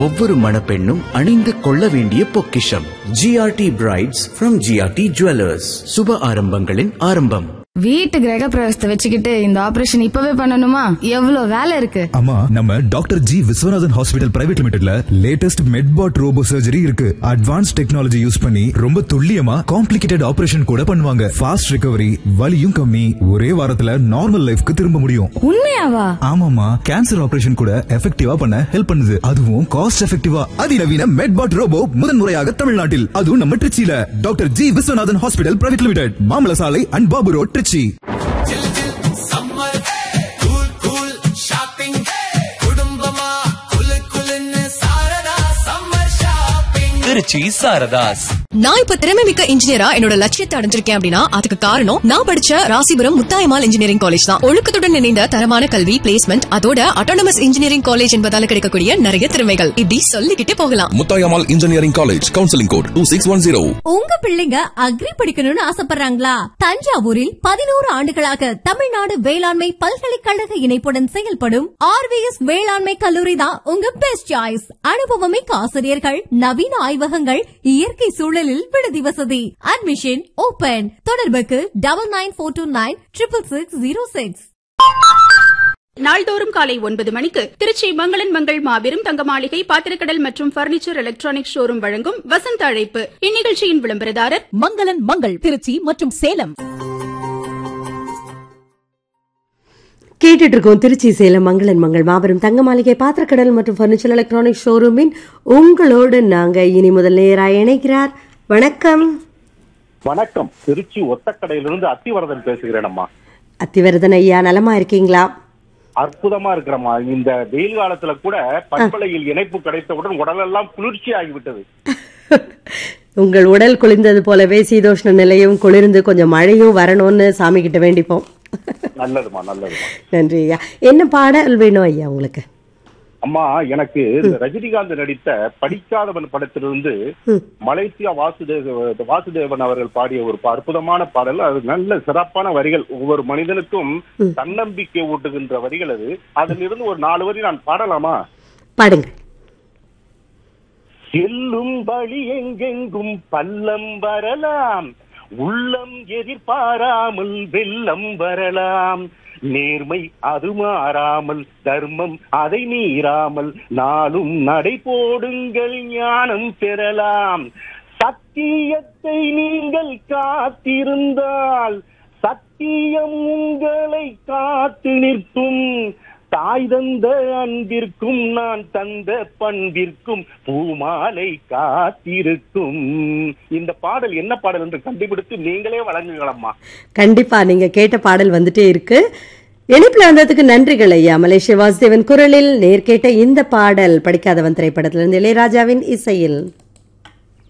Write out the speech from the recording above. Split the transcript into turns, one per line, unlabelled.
ஒவ்வொரு மணப்பெண்ணும் அணிந்து கொள்ள வேண்டிய பொக்கிஷம் GRT brides from GRT jewellers சுப ஆரம்பங்களின் ஆரம்பம்
வீட்டு கிரக பிரவேசத்தை வச்சுக்கிட்டு இந்த ஆபரேஷன் இப்பவே பண்ணணுமா எவ்வளவு வேலை இருக்கு
ஆமா நம்ம doctor G Viswanathan hospital private லிமிடெட்ல லேட்டஸ்ட் மெட்பாட் ரோபோ சர்ஜரி இருக்கு அட்வான்ஸ் டெக்னாலஜி யூஸ் பண்ணி ரொம்ப துல்லியமா காம்ப்ளிகேட்டட் ஆபரேஷன் கூட பண்ணுவாங்க ஃபாஸ்ட் ரிகவரி வலியும் கம்மி ஒரே வாரத்துல நார்மல் லைஃப்க்கு திரும்ப முடியும்
உண்மையாவா
ஆமாமா கேன்சர் ஆபரேஷன் கூட எஃபெக்டிவா பண்ண ஹெல்ப் பண்ணுது அதுவும் காஸ்ட் எஃபெக்டிவா அதிநவீன மெட்பாட் ரோபோ முதன்முறையாக தமிழ்நாட்டில் அதுவும் நம்ம திருச்சியில doctor G Viswanathan hospital private limited மாமல சாலை and Babu road Trichy
summer cool cool shopping குடும்பமா குலு குலுன்னு சாரதா சம்மர் ஷாப்பிங்
திருச்சி சாரதாஸ்
நான் இப்ப திறமை மிக்க இன்ஜினியரா என்னோட லட்சியத்தை அடைஞ்சிருக்கேன் அப்படின்னா அதுக்கு காரணம் நான் படிச்ச ராசிபுரம் முத்தாயமால் இன்ஜினியரிங் காலேஜ் தான் ஒழுக்கத்துடன் இணைந்த தரமான கல்வி பிளேஸ்மெண்ட் அதோட அட்டானமஸ் இன்ஜினியரிங் காலேஜ் என்பதால கிடைக்கக்கூடிய நிறைய திறமைகள் இப்படி சொல்லிக்கிட்டே போகலாம்
Muthayammal engineering college counselling code two six one zero
உங்க பிள்ளைங்க அக்ரி படிக்கணும்னு ஆசைப்படுறாங்களா தஞ்சாவூரில் பதினோரு ஆண்டுகளாக தமிழ்நாடு வேளாண்மை பல்கலைக்கழக இணைப்புடன் செயல்படும் ஆர்விஎஸ் வேளாண்மை கல்லூரி தான் உங்க பெஸ்ட் சாய்ஸ் அனுபவமிக்க ஆசிரியர்கள் நவீன ஆய்வகங்கள் இயற்கை சூழலில் விடுதி வசதி அட்மிஷன் ஓபன் தொடர்புக்கு double nine four two nine triple six zero six
நாள்தோறும் காலை ஒன்பது மணிக்கு திருச்சி மங்களன் மங்கள் மாபெரும் தங்க மாளிகை பாத்திரக்கடல் மற்றும் பர்னிச்சர் எலக்ட்ரானிக் ஷோரூம் வழங்கும் வசந்த அழைப்பு இந்நிகழ்ச்சியின் விளம்பரதாரர்
மங்களன் மங்கள் திருச்சி மற்றும் சேலம்
கேட்டுட்டு இருக்கோம் திருச்சி சேலம் மங்களன் மங்கள் மாபெரும் தங்க மாளிகை பாத்திரக்கடல் மற்றும் பர்னிச்சர் எலக்ட்ரானிக் ஷோரூமின் உங்களோடு நாங்க இனி முதல் நேராக இணைக்கிறார் வணக்கம்
வணக்கம் திருச்சி ஒத்தக்கடையிலிருந்து அத்திவரதன் பேசுகிறேன் அம்மா
அத்திவரதன் ஐயா நலமா இருக்கீங்களா
அற்புதமா இருக்கிறம்மா இந்த வெயில் காலத்துல கூட பண்பலையில் இணைப்பு கிடைத்தவுடன் உடலெல்லாம் குளிர்ச்சி ஆகிவிட்டது
உங்கள் உடல் குளிர்ந்தது போலவே சீதோஷ்ண நிலையும் குளிர்ந்து கொஞ்சம் மழையும் வரணும்னு சாமி கிட்ட வேண்டிப்போம்
நல்லதுமா நல்லதுமா
நன்றி ஐயா என்ன பாடல் வேணும் ஐயா உங்களுக்கு
அம்மா எனக்கு இந்த ரஜினிகாந்த் நடித்த படிக்காதவன் படத்திலிருந்து மலேசியா வாசுதேவ வாசுதேவன் அவர்கள் பாடிய ஒரு ப- அற்புதமான பாடல் அது நல்ல சிறப்பான வரிகள் ஒவ்வொரு மனிதனுக்கும் தன்னம்பிக்கை ஊட்டுகின்ற வரிகள் அது அதிலிருந்து ஒரு நாலு வரி நான் பாடலாமா
பாடுங்க
செல்லும் வழி எங்கெங்கும் பள்ளம் வரலாம் உள்ளம் எதிர்பாராமல் வெள்ளம் வரலாம் நேர்மை அது மாறாமல் தர்மம் அதை மீறாமல் நாளும் நடை போடுங்கள் ஞானம் பெறலாம் சத்தியத்தை நீங்கள் காத்திருந்தால் சத்தியம் உங்களை காத்து நிற்கும் தாய் தந்த அன்பிற்கும் நான் தந்த பண்பிற்கும் பூமாலை காத்திருக்கும் இந்த பாடல் என்ன பாடல் என்று கண்டுபிடித்து நீங்களே வழங்குங்களம்மா
கண்டிப்பா நீங்க கேட்ட பாடல் வந்துட்டே இருக்கு இணைப்புல வந்ததுக்கு நன்றிகள் ஐயா மலேசிய வாசுதேவன் குரலில் நேர்கேட்ட இந்த பாடல் படிக்காதவன் திரைப்படத்திலிருந்து இளையராஜாவின் இசையில்